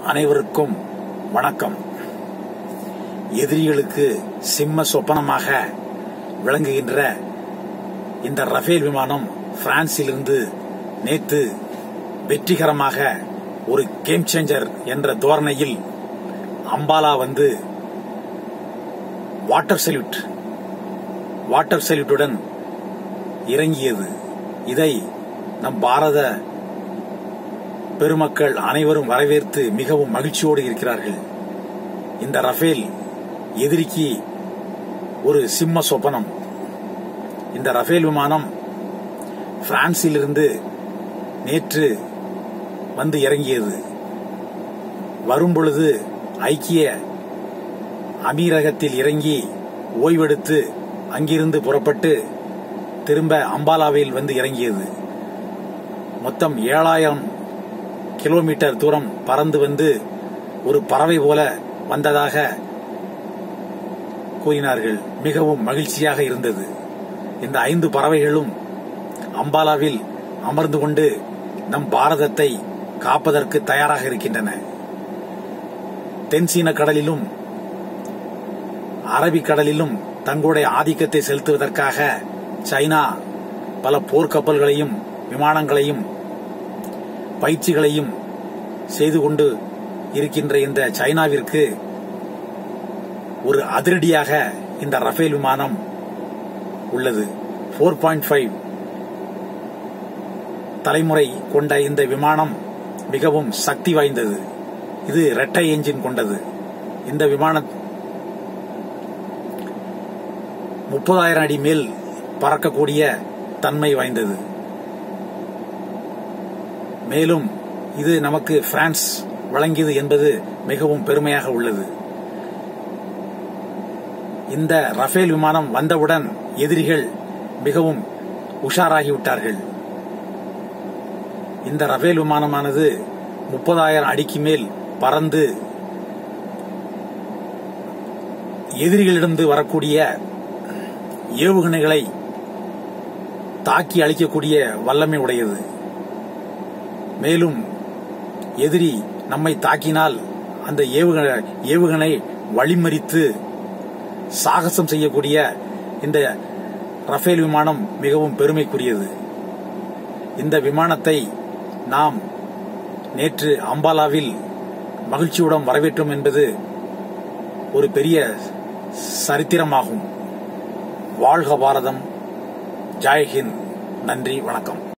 அனைவருக்கும் வணக்கம் எதிரிகளுக்கு சிம்ம சொப்பனமாக விளங்குகின்ற இந்த ரஃபேல் விமானம் பிரான்சிலிருந்து நேற்று வெற்றிகரமாக ஒரு கேம் சேஞ்சர் என்ற தோரணையில் அம்பாலா வந்து வாட்டர் சல்யூட் வாட்டர் சல்யூட்டுடன் இறங்கியது இதை நம் பாரத பெருமக்கள் அனைவரும் வரவேற்று மிகவும் மகிழ்ச்சியோடு இருக்கிறார்கள் இந்த ரஃபேல் எதிரிக்கு ஒரு சிம்ம சொப்பனம் இந்த ரஃபேல் விமானம் பிரான்சிலிருந்து நேற்று வந்து இறங்கியது வரும்பொழுது ஐக்கிய அமீரகத்தில் இறங்கி ஓய்வெடுத்து அங்கிருந்து புறப்பட்டு திரும்ப அம்பாலாவில் வந்து இறங்கியது மொத்தம் ஏழாயிரம் கிலோமீட்டர் தூரம் பறந்து வந்து ஒரு பறவை போல வந்ததாக கூறினார்கள் மிகவும் மகிழ்ச்சியாக இருந்தது இந்த ஐந்து பறவைகளும் அம்பாலாவில் அமர்ந்து கொண்டு நம் பாரதத்தை காப்பதற்கு தயாராக இருக்கின்றன தென்சீன கடலிலும் அரபிக்கடலிலும் தங்களுடைய ஆதிக்கத்தை செலுத்துவதற்காக சைனா பல போர்க்கப்பல்களையும் விமானங்களையும் பயிற்சிகளையும் செய்து கொண்டு இருக்கின்ற இந்த சைனாவிற்கு ஒரு அதிரடியாக இந்த ரஃபேல் விமானம் உள்ளது போர் பாயிண்ட் ஃபைவ் தலைமுறை கொண்ட இந்த விமானம் மிகவும் சக்தி வாய்ந்தது இது இரட்டை என்ஜின் கொண்டது இந்த விமானம் முப்பதாயிரம் அடி மேல் பறக்கக்கூடிய தன்மை வாய்ந்தது மேலும் இது நமக்கு பிரான்ஸ் வழங்கியது என்பது மிகவும் பெருமையாக உள்ளது இந்த ரஃபேல் விமானம் வந்தவுடன் எதிரிகள் மிகவும் உஷாராகிவிட்டார்கள் இந்த ரஃபேல் விமானமானது முப்பதாயிரம் அடிக்கு மேல் பறந்து எதிரிகளிடந்து வரக்கூடிய ஏவுகணைகளை தாக்கி அழிக்கக்கூடிய வல்லமை உடையது மேலும் எதிரி நம்மை தாக்கினால் அந்த ஏவுகணை ஏவுகணை வழிமறித்து சாகசம் செய்யக்கூடிய இந்த ரஃபேல் விமானம் மிகவும் பெருமைக்குரியது இந்த விமானத்தை நாம் நேற்று அம்பாலாவில் மகிழ்ச்சியுடன் வரவேற்றோம் என்பது ஒரு பெரிய சரித்திரமாகும் வாழ்க பாரதம் ஜெய்ஹிந்த் நன்றி வணக்கம்